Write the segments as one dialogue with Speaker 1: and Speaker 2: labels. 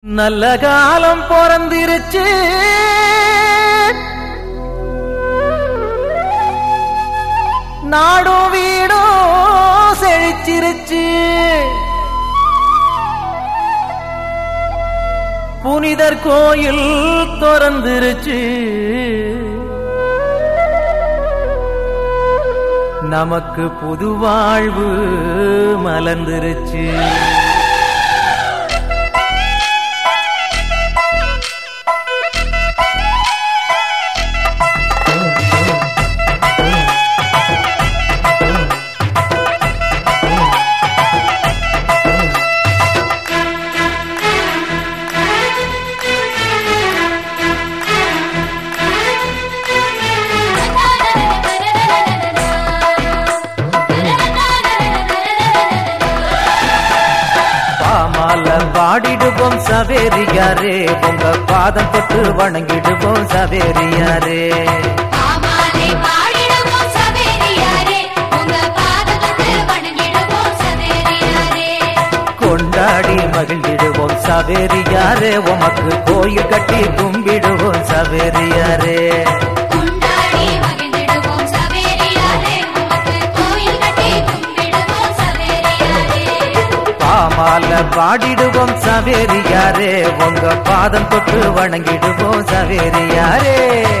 Speaker 1: நல்ல காலம் பிறந்திருச்சு நாடும் வீடும் செழிச்சிருச்சு புனிதர் கோயில் திறந்துருச்சு நமக்கு புது வாழ்வு மலர்ந்துருச்சு பாமால பாடிடுவோம் சவேரியாரே உங்க பாதம் தொட்டு வணங்கிடுவோம் சவேரியாரே
Speaker 2: ஆமாலே பாடிடுவோம் சவேரியாரே உங்க பாதத்துக்கு வணங்கிடுவோம் சவேரியாரே
Speaker 1: கொண்டாடி மகிழ்ந்திடுவோம் சவேரியாரே உமக்கு கோயில் கட்டி கும்பிடுவோம் சவேரியாரே
Speaker 2: கொண்டாடி மகிழ்ந்திடுவோம் சவேரியாரே உமக்கு கோயில் கட்டி கும்பிடுவோம் சவேரியாரே
Speaker 1: பாமால பாடிடுவோம் சவேரியாரே உங்க பாதம் தொட்டு வணங்கிடுவோம் சவேரியாரே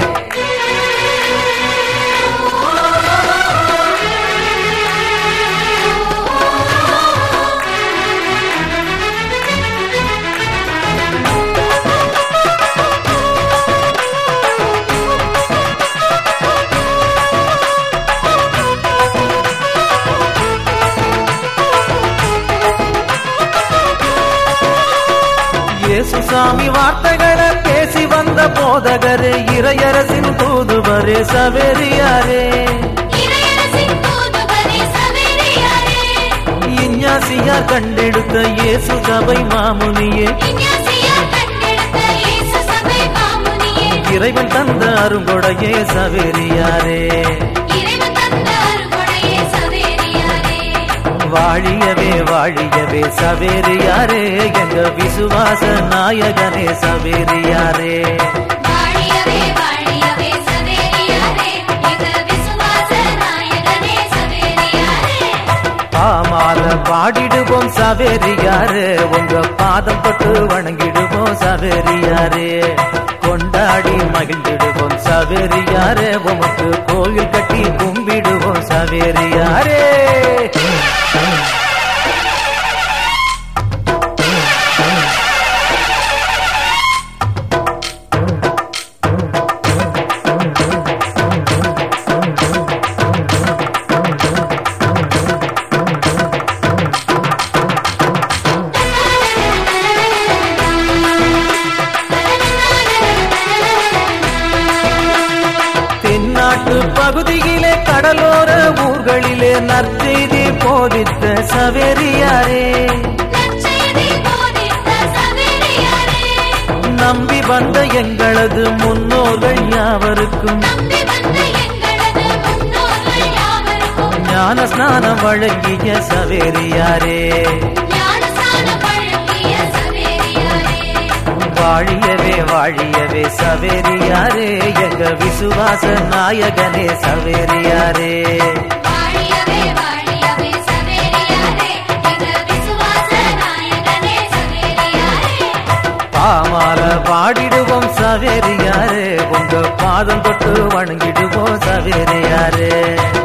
Speaker 1: இயேசு சாமி வார்த்தைகளை பேசி வந்த போதகரே இறையரசின் தூதுவரே சவேரியாரே
Speaker 2: இறையரசின் தூதுவரே சவேரியாரே
Speaker 1: இஞ்ஞாசியார் கண்டெடுத்த இயேசு சபை மாமுனியே
Speaker 2: விஞ்ஞாசியார் கண்டெடுத்த இயேசு சபை மாமுனியே
Speaker 1: இறைவன் தந்த அருங்கொடையே சவேரியாரே
Speaker 2: இறைவன் தந்த அருள்கொடையே சவேரியாரே
Speaker 1: வாழியவே வாழியவே சவேரியாரே எங்க விசுவாச நாயகனே சவேரியாரே
Speaker 2: வாழியவே வாழியவே சவேரியாரே எங்க விசுவாச நாயகனே சவேரியாரே
Speaker 1: பாமால பாடிடுவோம் சவேரியாரே உங்க பாதம் தொட்டு வணங்கிடுவோம் சவேரியாரே கொண்டாடி மகிழ்ந்திடுவோம் சவேரியாரே உமக்கு கோயில் கட்டி கும்பிடுவோம் சவேரியாரே தென்னாட்டு பகுதியிலே கடலோர ஊர்களிலே நற்செய்தி போதித்த சவேரியாரே
Speaker 2: நற்செய்தி போதித்த சவேரியாரே
Speaker 1: நம்பி வந்த எங்களது முன்னோர்கள் யாவருக்கும்
Speaker 2: நம்பி வந்த எங்களது முன்னோர்கள் யாவருக்கும்
Speaker 1: ஞான ஸ்நானம் வழங்கிய சவேரியாரே
Speaker 2: ஞானஸ்நானம் வழங்கிய சவேரியாரே
Speaker 1: வாழியவே வாழியவே சவேரியாரே எங்க விசுவாச நாயகனே சவேரியாரே
Speaker 2: வாழியவே வாழியவே சவேரியாரே எங்க விசுவாச நாயகனே சவேரியாரே
Speaker 1: பாமால பாடிடுவோம் சவேரியாரே உங்க பாதம் தொட்டு வணங்கிடுவோம் சவேரியாரே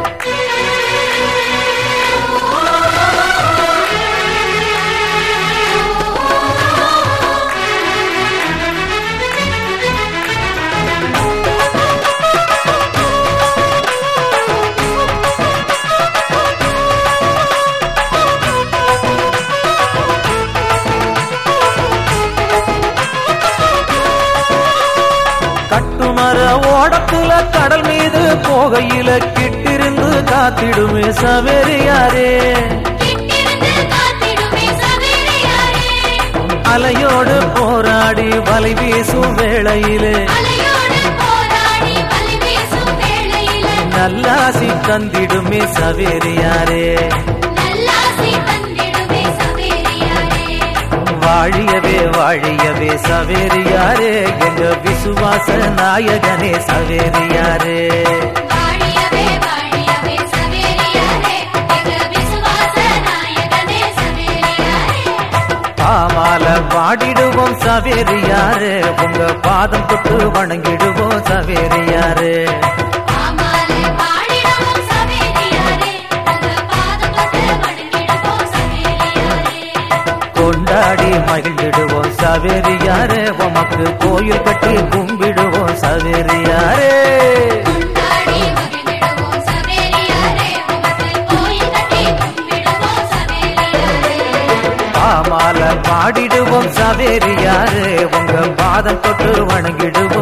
Speaker 1: கட்டுமர ஓடத்துல கடல் மீது போகையில கிட்டிருந்து காத்திடுமே சவேரியாரே
Speaker 2: கிட்டிருந்து காத்திடுமே சவேரியாரே
Speaker 1: அலையோடு போராடி வலை வீசும் வேளையிலே
Speaker 2: அலையோடு போராடி வலி வீசும் வேளையில
Speaker 1: நல்லாசி தந்திடுமே சவேரியாரே
Speaker 2: நல்லாசி தந்திடுமே சவேரியாரே
Speaker 1: வாழியவே வாழியவே சவேரியாரே எங்க விசுவாச நாயகனே சவேரியாரே
Speaker 2: வாழியவே வாழியவே சவேரியாரே எங்க விசுவாச நாயகனே சவேரியாரே
Speaker 1: பாமால பாடிடுவோம் சவேரியாரே உங்க பாதம் தொட்டு வணங்கிடுவோம் சவேரியாரே
Speaker 2: ஆமாலே பாடிடுவோம் சவேரியாரே உங்க பாதம் தொட்டு வணங்கிடுவோம் சவேரியாரே
Speaker 1: கொண்டாடி மகிழ்ந்திடுவோம் சவேரியாரே உமக்கு கோயில் கட்டி கும்பிடுவோம் சவேரியாரே
Speaker 2: கொண்டாடி மகிழ்ந்திடுவோம் சவேரியாரே உமக்கு கோயில் கட்டி கும்பிடுவோம் சவேரியாரே
Speaker 1: பாமால பாடிடுவோம் சவேரியாரே உங்க பாதம் தொட்டு வணங்கிடுவோம்